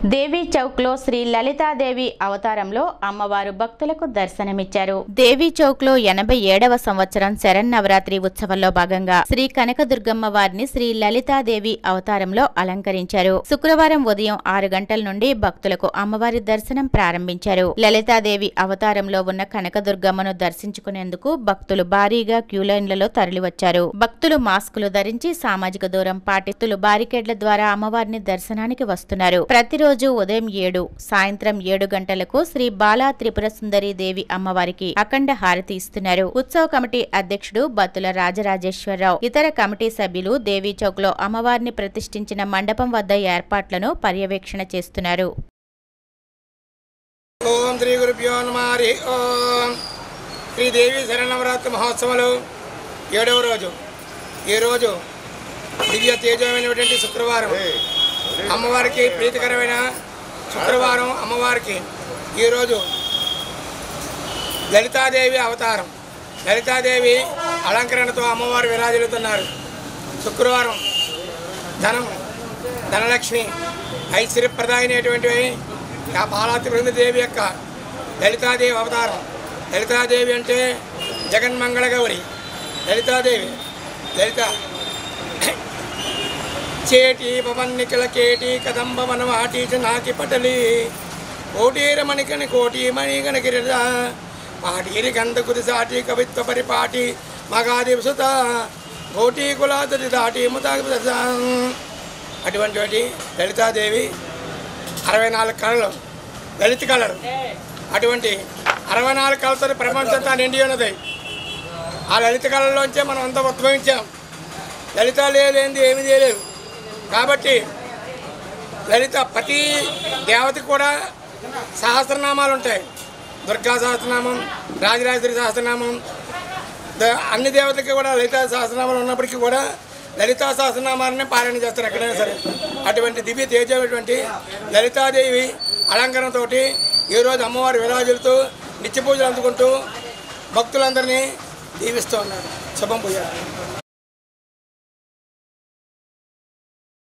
దేవీ చౌక్ లో శ్రీ లలితాదేవి అవతారంలో అమ్మవారు భక్తులకు దర్శనమిచ్చారు దేవీ చౌక్ లో ఎనభై ఏడవ సంవత్సరం శరన్నవరాత్రి ఉత్సవంలో భాగంగా శ్రీ కనకదుర్గమ్మ వారిని శ్రీ లలితాదేవి అవతారంలో అలంకరించారు శుక్రవారం ఉదయం ఆరు గంటల నుండి భక్తులకు అమ్మవారి దర్శనం ప్రారంభించారు లలితాదేవి అవతారంలో ఉన్న కనకదుర్గమ్మను దర్శించుకునేందుకు భక్తులు భారీగా క్యూలైన్లలో తరలివచ్చారు భక్తులు మాస్కులు ధరించి సామాజిక దూరం పాటిస్తులు బారికేడ్ల ద్వారా అమ్మవారిని దర్శనానికి వస్తున్నారు ప్రతిరోజు ఉదయం ఏడు సాయంత్రం ఏడు గంటలకు శ్రీ బాలా త్రిపుర సుందరి దేవి అమ్మవారికి అఖండ హారతి ఇస్తున్నారు ఉత్సవ కమిటీ అధ్యక్షుడు బత్తుల రాజరాజేశ్వరరావు ఇతర కమిటీ సభ్యులు దేవీ చౌక్ లో అమ్మవారిని ప్రతిష్ఠించిన మండపం వద్ద ఏర్పాట్లను పర్యవేక్షణ చేస్తున్నారు ఓం శ్రీ గురుభ్యో నమ హరి ఓం శ్రీదేవి శరణవరాత్రి మహోత్సవంలో ఏడవ రోజు ఈరోజు దివ్య తేజమైనటువంటి శుక్రవారం అమ్మవారికి ప్రీతికరమైన శుక్రవారం అమ్మవారికి ఈరోజు లలితాదేవి అవతారం లలితాదేవి అలంకరణతో అమ్మవారు విరాజిల్లుతున్నారు శుక్రవారం ధనం ధనలక్ష్మి ఐశ్వర్యప్రదాయమైనటువంటివి ఆ పాలాతి దేవి యొక్క లలితాదేవి అవతారం లలితాదేవి అంటే జగన్మంగళ గౌరి లలితాదేవి లలిత చేటి పవన్నికల కేటి కదంబ వనవాటి చ నాకి పటలి కోటీరమణికని కోటి మణిగణగిరిద పాటీరి గంధకుది సాటి కవిత్వ పరిపాటి మగాదేవి సుత కోటి కులాది దాటి ముతాకి అటువంటి వాటి లలితాదేవి అరవై నాలుగు కళలు లలిత కళలు అటువంటి అరవై నాలుగు కళతో ప్రపంచంతా నిండి ఉన్నది ఆ లలిత కళల్లోంచే మనం అంతా ఉద్భవించాం లలిత లేదేంది ఏమీ చేయలేదు కాబట్టి లలిత ప్రతి దేవతకి కూడా సహస్రనామాలు ఉంటాయి దుర్గా సహస్రనామం రాజరాజేశ్వరి సహస్రనామం ద- అన్ని దేవతలకి కూడా లలితా సహస్రనామాలు ఉన్నప్పటికీ కూడా లలితా సహస్రనామాలనే పారాయణ చేస్తారు ఎక్కడైనా సరే అటువంటి దివ్య తేజమైనటువంటి లలితాదేవి అలంకరణతో ఈరోజు అమ్మవారి విరాజులతో నిత్య పూజలు అందుకుంటూ భక్తులందరినీ దీవిస్తూ ఉన్నారు శుభం పూజ